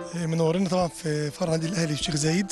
منورنا طبعا في فرع النادي الاهلي في الشيخ زايد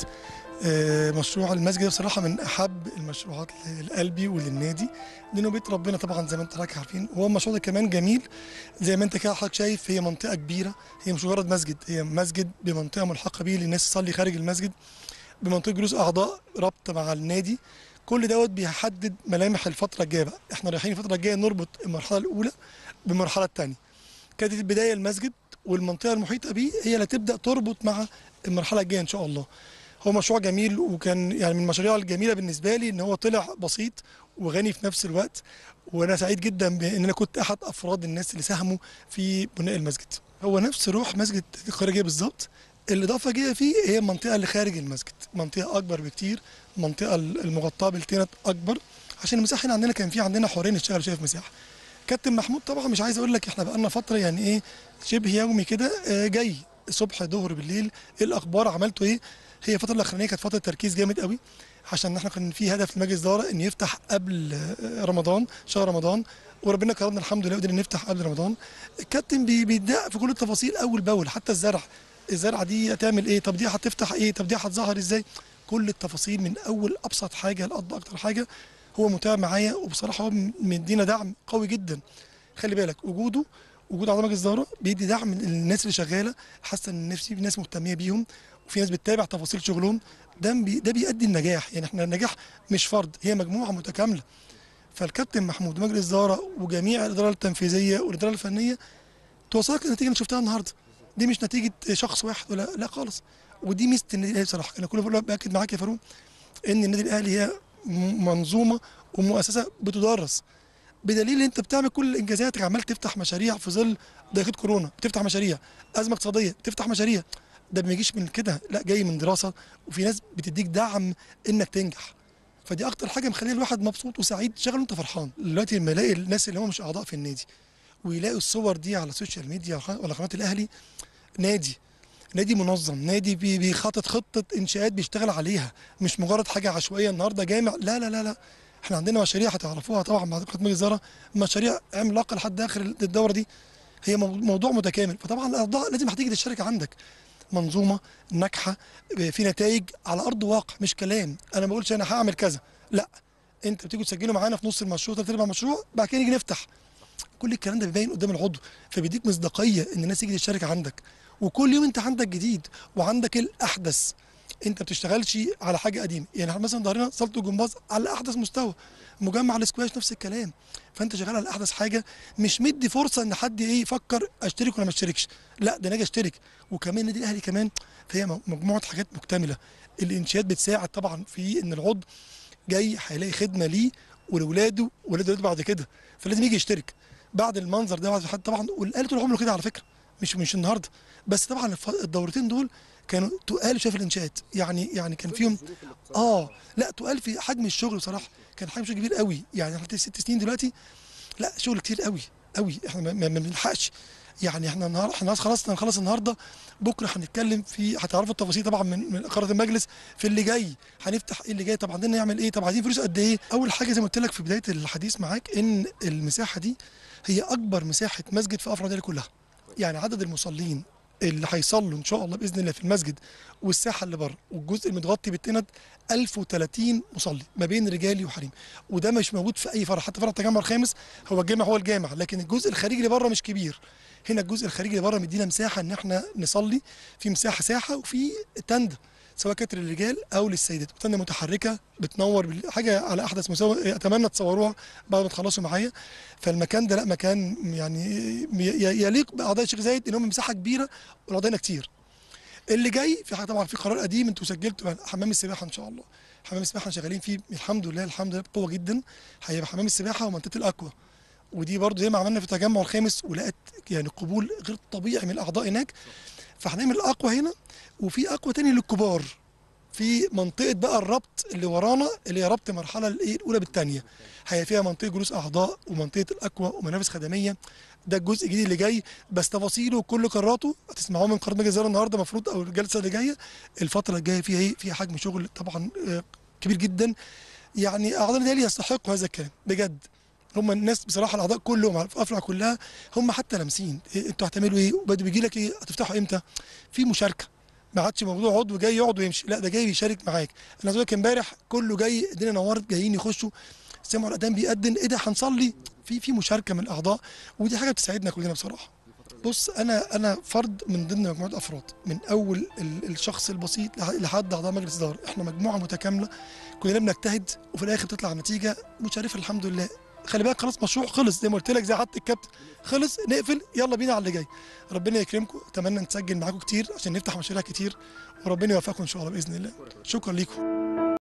آه، مشروع المسجد ده بصراحه من احب المشروعات لقلبي وللنادي لانه بيت ربنا طبعا زي ما انت حضرتك عارفين هو المشروع ده كمان جميل زي ما انت كده حضرتك شايف هي منطقه كبيره هي مش مجرد مسجد هي مسجد بمنطقه ملحقه بيه للناس تصلي خارج المسجد بمنطقه جلوس اعضاء ربط مع النادي كل دوت بيحدد ملامح الفتره الجايه بقى احنا رايحين الفتره الجايه نربط المرحله الاولى بالمرحله الثانيه كانت البدايه المسجد والمنطقه المحيطه بيه هي اللي تبدا تربط مع المرحله الجايه ان شاء الله هو مشروع جميل وكان يعني من المشاريع الجميله بالنسبه لي ان هو طلع بسيط وغني في نفس الوقت وانا سعيد جدا بان انا كنت احد افراد الناس اللي ساهموا في بناء المسجد هو نفس روح مسجد الخارجيه بالظبط الاضافه جايه فيه هي المنطقه اللي خارج المسجد منطقه اكبر بكتير المنطقه المغطاه بالتينت اكبر عشان المساحه هنا عندنا كان في عندنا حوارين نشتغل شايف مساحه كابتن محمود طبعا مش عايز اقول لك احنا بقالنا فتره يعني ايه شبه يومي كده آه، جاي صبح ظهر بالليل ايه الاخبار عملتوا ايه هي الفتره الاخرانيه كانت فتره تركيز جامد قوي عشان احنا كان في هدف لمجلس الاداره ان يفتح قبل آه، رمضان شهر رمضان وربنا كرمنا الحمد لله قدرنا نفتح قبل رمضان الكابتن بي- بيدق في كل التفاصيل اول باول حتى الزرع الزرعه دي هتعمل ايه طب دي هتفتح ايه طب دي هتظهر ازاي كل التفاصيل من اول ابسط حاجه لأقصى اكتر حاجه هو متابع معايا وبصراحه هو مدينا دعم قوي جدا خلي بالك وجوده وجود اعضاء مجلس الاداره بيدي دعم للناس اللي شغاله حاسه ان في ناس مهتميه بيهم وفي ناس بتتابع تفاصيل شغلهم ده بي ده بيؤدي النجاح يعني احنا النجاح مش فرد هي مجموعه متكامله فالكابتن محمود ومجلس الاداره وجميع الاداره التنفيذيه والاداره الفنيه توصلك للنتيجه اللي شفتها النهارده دي مش نتيجه شخص واحد ولا لا خالص ودي ميزه النادي الاهلي بصراحه انا كل مره باكد معاك يا فاروق ان النادي الاهلي هي م- منظومه ومؤسسه بتدرس بدليل ان انت بتعمل كل انجازاتك عمال تفتح مشاريع في ظل ضيقه كورونا بتفتح مشاريع ازمه اقتصاديه بتفتح مشاريع ده ما يجيش من كده لا جاي من دراسه وفي ناس بتديك دعم انك تنجح فدي اكتر حاجه مخليه الواحد مبسوط وسعيد شغل وانت فرحان دلوقتي لما يلاقي الناس اللي هم مش اعضاء في النادي ويلاقوا الصور دي على السوشيال ميديا ولا قناه الاهلي نادي نادي منظم نادي بي- بيخطط خطه انشاءات بيشتغل عليها مش مجرد حاجه عشوائيه النهارده جامع لا لا لا لا احنا عندنا مشاريع هتعرفوها طبعا مع قناه مجلس الاداره مشاريع عملاقه لحد اخر الدوره دي هي مو- موضوع متكامل فطبعا الاعضاء لازم هتيجي تشترك عندك منظومه ناجحه في نتائج على ارض واقع مش كلام انا ما بقولش انا هعمل كذا لا انت بتيجوا تسجلوا معانا في نص المشروع ثلاث ارباع مشروع بعد كده نيجي نفتح كل الكلام ده بيبين قدام العضو فبيديك مصداقيه ان الناس تيجي تشترك عندك وكل يوم انت عندك جديد وعندك الاحدث انت ما بتشتغلش على حاجه قديمه يعني احنا مثلا ظهرنا صاله الجمباز على احدث مستوى مجمع الاسكواش نفس الكلام فانت شغال على احدث حاجه مش مدي فرصه ان حد ايه يفكر اشترك ولا ما اشتركش لا ده انا اجي اشترك وكمان النادي الاهلي كمان فهي م- مجموعه حاجات مكتمله الانشاءات بتساعد طبعا في ان العضو جاي هيلاقي خدمه ليه ولاولاده ولاده ولاده بعد كده فلازم يجي يشترك بعد المنظر ده بعد حد طبعا والاهلي طول عمره كده على فكره مش مش النهارده بس طبعا الف- الدورتين دول كانوا تقال شايف الانشاءات يعني يعني كان فيهم اه لا تقال في حجم الشغل بصراحه كان حجم شغل كبير قوي يعني احنا ست سنين دلوقتي لا شغل كتير قوي قوي احنا ما- ما ما بنلحقش يعني احنا النهارده احنا خلاص هنخلص النهارده بكره هنتكلم في هتعرفوا التفاصيل طبعا من من قرارات المجلس في اللي جاي هنفتح ايه اللي جاي طب عندنا نعمل ايه طب عايزين فلوس قد ايه اول حاجه زي ما قلت لك في بدايه الحديث معاك ان المساحه دي هي اكبر مساحه مسجد في افرع كلها يعني عدد المصلين اللي هيصلوا ان شاء الله باذن الله في المسجد والساحه اللي بره والجزء المتغطي بالتند 1030 مصلي ما بين رجالي وحريم وده مش موجود في اي فرع حتى فرع التجمع الخامس هو الجامع هو الجامع لكن الجزء الخارجي اللي بره مش كبير هنا الجزء الخارجي اللي بره مدينا مساحه ان احنا نصلي في مساحه ساحه وفي تند سواء كانت للرجال او للسيدات وتند متحركه بتنور بال- حاجه على احدث مستوى اتمنى تصوروها بعد ما تخلصوا معايا فالمكان ده لا مكان يعني ي- يليق باعضاء الشيخ زايد ان هم مساحه كبيره والاعضاء كتير اللي جاي في حاجه طبعا في قرار قديم انتوا سجلتوا حمام السباحه ان شاء الله حمام السباحه شغالين فيه الحمد لله الحمد لله بقوه جدا هيبقى حمام السباحه ومنطقه الاكوا ودي برضو زي ما عملنا في التجمع الخامس ولقت يعني قبول غير طبيعي من الاعضاء هناك فهنعمل الاقوى هنا وفي اقوى تاني للكبار في منطقه بقى الربط اللي ورانا اللي هي ربط المرحله الايه الاولى بالثانيه هي فيها منطقه جلوس اعضاء ومنطقه الاكوا ومنافس خدميه ده الجزء الجديد اللي جاي بس تفاصيله وكل قراراته هتسمعوه من قرار مجلس الاداره النهارده المفروض او الجلسه اللي جايه الفتره الجايه فيها ايه فيها حجم شغل طبعا آه، كبير جدا يعني اعضاء النادي يستحقوا هذا الكلام بجد هم الناس بصراحه الاعضاء كلهم في افرع كلها هم حتى لامسين إيه انتوا هتعملوا ايه وبدوا بيجي لك ايه هتفتحوا امتى في مشاركه ما عادش موضوع عضو جاي يقعد ويمشي لا ده جاي بيشارك معاك انا عايز أقول لك امبارح كله جاي الدنيا نورت جايين يخشوا سمعوا الاذان بيأذن ايه ده هنصلي في في مشاركه من الاعضاء ودي حاجه بتساعدنا كلنا بصراحه بص انا انا فرد من ضمن مجموعه افراد من اول ال- الشخص البسيط لح- لحد اعضاء مجلس اداره احنا مجموعه متكامله كلنا بنجتهد وفي الاخر تطلع نتيجه مشرفه الحمد لله خلي بالك خلاص مشروع خلص زي ما قلت لك زي حتى الكابتن خلص نقفل يلا بينا على اللي جاي ربنا يكرمكم اتمنى نسجل معاكم كتير عشان نفتح مشاريع كتير وربنا يوفقكم ان شاء الله باذن الله شكرا ليكم